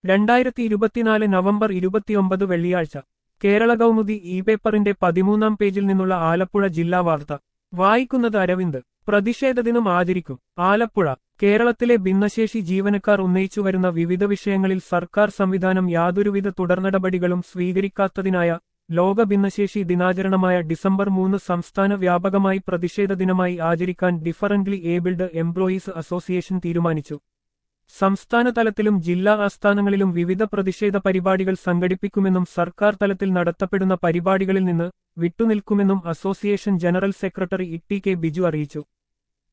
രണ്ടായിരത്തി ഇരുപത്തിനാല് നവംബർ ഇരുപത്തിയൊമ്പത് വെള്ളിയാഴ്ച കേരള കൗമുദി ഇ പേപ്പറിന്റെ പതിമൂന്നാം പേജിൽ നിന്നുള്ള ആലപ്പുഴ ജില്ലാ വാർത്ത വായിക്കുന്നത് അരവിന്ദ് പ്രതിഷേധദിനം ആചരിക്കും ആലപ്പുഴ കേരളത്തിലെ ഭിന്നശേഷി ജീവനക്കാർ ഉന്നയിച്ചുവരുന്ന വിവിധ വിഷയങ്ങളിൽ സർക്കാർ സംവിധാനം യാതൊരുവിധ തുടർനടപടികളും സ്വീകരിക്കാത്തതിനായ ലോക ഭിന്നശേഷി ദിനാചരണമായ ഡിസംബർ മൂന്ന് സംസ്ഥാന വ്യാപകമായി പ്രതിഷേധ ദിനമായി ആചരിക്കാൻ ഡിഫറന്റ്ലി ഏബിൾഡ് എംപ്ലോയീസ് അസോസിയേഷൻ തീരുമാനിച്ചു സംസ്ഥാന തലത്തിലും ജില്ലാ ആസ്ഥാനങ്ങളിലും വിവിധ പ്രതിഷേധ പരിപാടികൾ സംഘടിപ്പിക്കുമെന്നും സർക്കാർ തലത്തിൽ നടത്തപ്പെടുന്ന പരിപാടികളിൽ നിന്ന് വിട്ടുനിൽക്കുമെന്നും association general secretary E T K Biju അറിയിച്ചു